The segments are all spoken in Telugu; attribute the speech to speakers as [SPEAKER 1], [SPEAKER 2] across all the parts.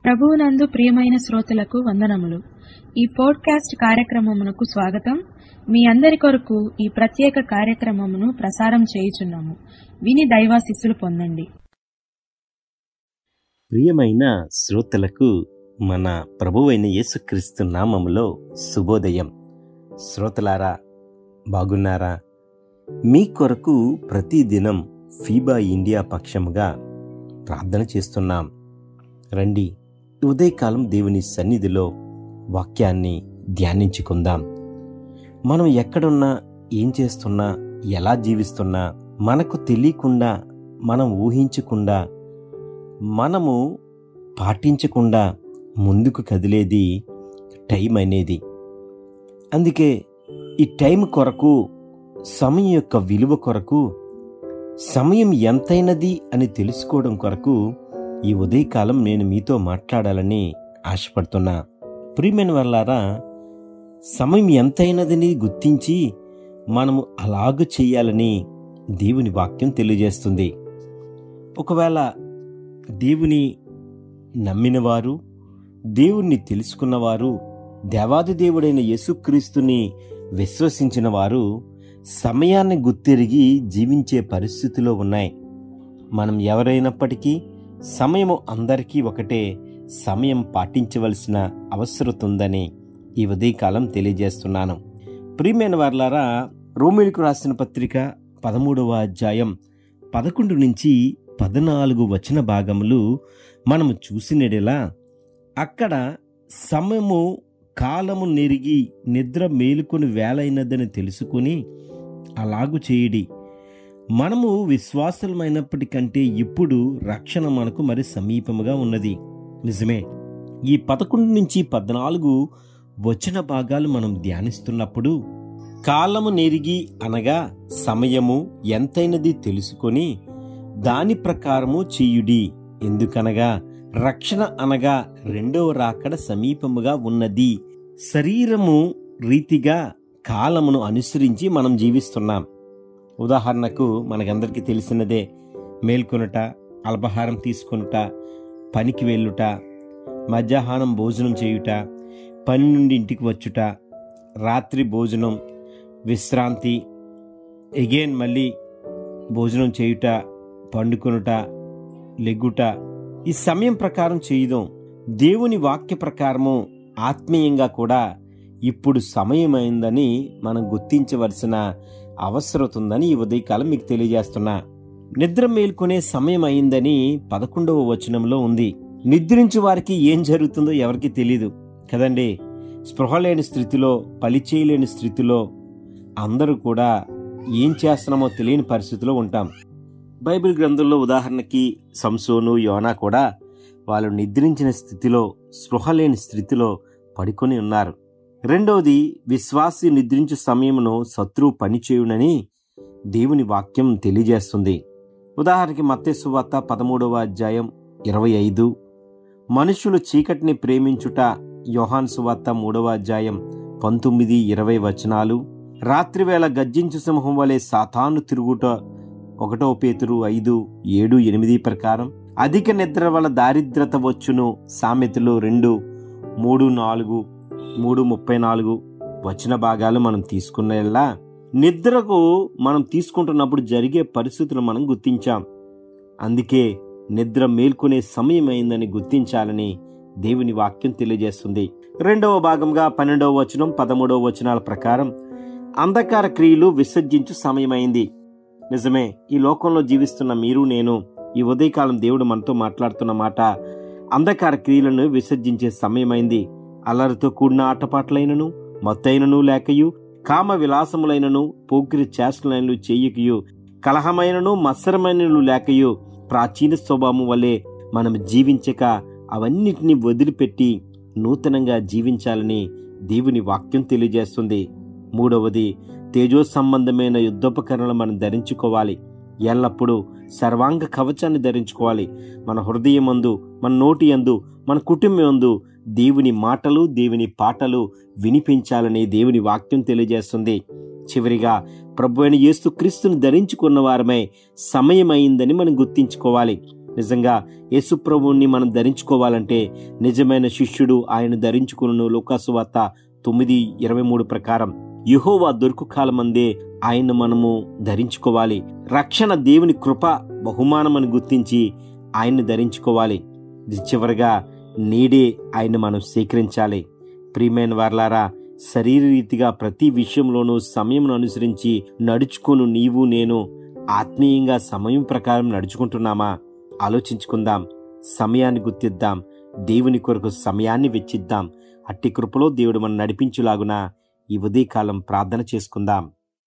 [SPEAKER 1] ప్రభువునందు ప్రియమైన శ్రోతలకు వందనములు ఈ పోడ్కాస్ట్ కార్యక్రమమునకు స్వాగతం మీ అందరి కొరకు ఈ ప్రత్యేక కార్యక్రమమును ప్రసారం చేయుచున్నాము విని దైవాశిస్సులు పొందండి
[SPEAKER 2] ప్రియమైన శ్రోతలకు మన ప్రభువైన యేసుక్రీస్తు నామములో శుభోదయం శ్రోతలారా బాగున్నారా మీ కొరకు ప్రతిదినం ఫీబా ఇండియా పక్షముగా ప్రార్థన చేస్తున్నాం రండి ఈ ఉదయకాలం దేవుని సన్నిధిలో వాక్యాన్ని ధ్యానించుకుందాం మనం ఎక్కడున్నా ఏం చేస్తున్నా ఎలా జీవిస్తున్నా మనకు తెలియకుండా మనం ఊహించకుండా మనము పాటించకుండా ముందుకు కదిలేది టైం అనేది అందుకే ఈ టైం కొరకు సమయం యొక్క విలువ కొరకు సమయం ఎంతైనది అని తెలుసుకోవడం కొరకు ఈ ఉదయకాలం నేను మీతో మాట్లాడాలని ఆశపడుతున్నా ప్రియమైన వాళ్ళారా సమయం ఎంతైనదని గుర్తించి మనము అలాగ చేయాలని దేవుని వాక్యం తెలియజేస్తుంది ఒకవేళ దేవుని నమ్మినవారు దేవుణ్ణి తెలుసుకున్నవారు దేవాది దేవుడైన యేసుక్రీస్తుని విశ్వసించిన వారు సమయాన్ని గుర్తిరిగి జీవించే పరిస్థితిలో ఉన్నాయి మనం ఎవరైనప్పటికీ సమయము అందరికీ ఒకటే సమయం పాటించవలసిన అవసరం ఉందని ఈ ఉదయకాలం తెలియజేస్తున్నాను ప్రియమైన వార్లారా రోమిలకు రాసిన పత్రిక పదమూడవ అధ్యాయం పదకొండు నుంచి పద్నాలుగు వచన భాగములు మనము చూసినడెలా అక్కడ సమయము కాలము నెరిగి నిద్ర మేలుకొని వేలైనదని తెలుసుకుని అలాగు చేయుడి మనము విశ్వాసమైనప్పటికంటే ఇప్పుడు రక్షణ మనకు మరి సమీపముగా ఉన్నది నిజమే ఈ పదకొండు నుంచి పద్నాలుగు వచన భాగాలు మనం ధ్యానిస్తున్నప్పుడు కాలము నెరిగి అనగా సమయము ఎంతైనది తెలుసుకొని దాని ప్రకారము చేయుడి ఎందుకనగా రక్షణ అనగా రెండవ రాకడ సమీపముగా ఉన్నది శరీరము రీతిగా కాలమును అనుసరించి మనం జీవిస్తున్నాం ఉదాహరణకు మనకందరికీ తెలిసినదే మేల్కొనుట అల్పహారం తీసుకొనుట పనికి వెళ్ళుట మధ్యాహ్నం భోజనం చేయుట పని నుండి ఇంటికి వచ్చుట రాత్రి భోజనం విశ్రాంతి ఎగైన్ మళ్ళీ భోజనం చేయుట పండుకొనుట లెగ్గుట ఈ సమయం ప్రకారం చేయుదాం దేవుని వాక్య ప్రకారము ఆత్మీయంగా కూడా ఇప్పుడు సమయమైందని మనం గుర్తించవలసిన అవసరం ఉందని ఈ ఉదయకాలం మీకు తెలియజేస్తున్నా నిద్ర మేల్కొనే సమయం అయిందని పదకొండవ వచనంలో ఉంది నిద్రించు వారికి ఏం జరుగుతుందో ఎవరికి తెలియదు కదండి స్పృహ లేని స్థితిలో పని చేయలేని స్థితిలో అందరూ కూడా ఏం చేస్తున్నామో తెలియని పరిస్థితిలో ఉంటాం బైబిల్ గ్రంథంలో ఉదాహరణకి సంసోను యోనా కూడా వాళ్ళు నిద్రించిన స్థితిలో స్పృహ లేని స్థితిలో పడుకొని ఉన్నారు రెండవది విశ్వాసి నిద్రించు సమయమును శత్రువు పనిచేయునని దేవుని వాక్యం తెలియజేస్తుంది ఉదాహరణకి మత్తేసు వార్త పదమూడవ అధ్యాయం ఇరవై ఐదు మనుషులు చీకటిని ప్రేమించుట యోహాన్ సువార్త మూడవ అధ్యాయం పంతొమ్మిది ఇరవై వచనాలు రాత్రివేళ గజ్జించు సింహం వలె సాతాను తిరుగుట ఒకటో పేతురు ఐదు ఏడు ఎనిమిది ప్రకారం అధిక నిద్ర వల్ల దారిద్రత వచ్చును సామెతలు రెండు మూడు నాలుగు మూడు ముప్పై నాలుగు వచ్చిన భాగాలు మనం తీసుకునేలా నిద్రకు మనం తీసుకుంటున్నప్పుడు జరిగే పరిస్థితులు మనం గుర్తించాం అందుకే నిద్ర మేల్కొనే సమయం అయిందని గుర్తించాలని దేవుని వాక్యం తెలియజేస్తుంది రెండవ భాగంగా పన్నెండవ వచనం పదమూడవ వచనాల ప్రకారం అంధకార క్రియలు విసర్జించు సమయమైంది నిజమే ఈ లోకంలో జీవిస్తున్న మీరు నేను ఈ ఉదయకాలం దేవుడు మనతో మాట్లాడుతున్న మాట అంధకార క్రియలను విసర్జించే సమయమైంది అల్లరితో కూడిన ఆటపాట్లైనను మత్తైనను లేకయు కామ విలాసములైనను పోకిరి చేష్టలైనను చెయ్యకయు కలహమైనను మత్సరమైనను లేకయు ప్రాచీన స్వభావం వల్లే మనం జీవించక అవన్నిటిని వదిలిపెట్టి నూతనంగా జీవించాలని దేవుని వాక్యం తెలియజేస్తుంది మూడవది తేజో సంబంధమైన యుద్ధోపకరణలు మనం ధరించుకోవాలి ఎల్లప్పుడూ సర్వాంగ కవచాన్ని ధరించుకోవాలి మన హృదయమందు మన నోటి యందు మన కుటుంబం దేవుని మాటలు దేవుని పాటలు వినిపించాలని దేవుని వాక్యం తెలియజేస్తుంది చివరిగా ప్రభు అయిన యేసు క్రీస్తుని ధరించుకున్న వారమై సమయం అయిందని మనం గుర్తించుకోవాలి నిజంగా యేసుప్రభువుని మనం ధరించుకోవాలంటే నిజమైన శిష్యుడు ఆయన ధరించుకును లోకాసు వార్త తొమ్మిది ఇరవై మూడు ప్రకారం యుహోవా దొరుకు కాలమందే ఆయన మనము ధరించుకోవాలి రక్షణ దేవుని కృప బహుమానమని గుర్తించి ఆయన్ని ధరించుకోవాలి ఇది చివరిగా నేడే ఆయన మనం స్వీకరించాలి ప్రియమైన వార్లారా శరీరరీతిగా ప్రతి విషయంలోనూ సమయంను అనుసరించి నడుచుకును నీవు నేను ఆత్మీయంగా సమయం ప్రకారం నడుచుకుంటున్నామా ఆలోచించుకుందాం సమయాన్ని గుర్తిద్దాం దేవుని కొరకు సమయాన్ని వెచ్చిద్దాం అట్టి కృపలో దేవుడు మనం నడిపించులాగున ఈ ఉదయకాలం ప్రార్థన చేసుకుందాం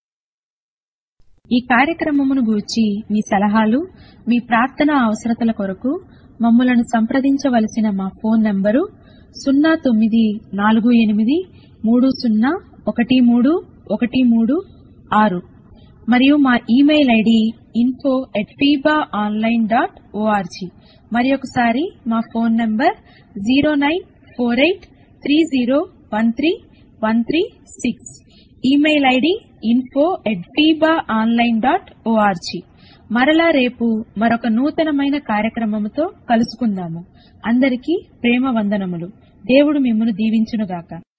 [SPEAKER 1] ఈ కార్యక్రమమును గూర్చి మీ సలహాలు మీ ప్రార్థన అవసరతల కొరకు మమ్మలను సంప్రదించవలసిన మా ఫోన్ నంబరు సున్నా తొమ్మిది నాలుగు ఎనిమిది మూడు సున్నా ఒకటి మూడు ఒకటి మూడు ఆరు మరియు మా email ID info at FIBA online dot ORG మరి ఒకసారి మా phone number zero nine four eight three zero one three one three six email ID info at FIBA online dot ORG మరలా రేపు మరొక నూతనమైన కార్యక్రమముతో కలుసుకుందాము అందరికీ ప్రేమ వందనములు దేవుడు మిమ్మను దీవించునుగాక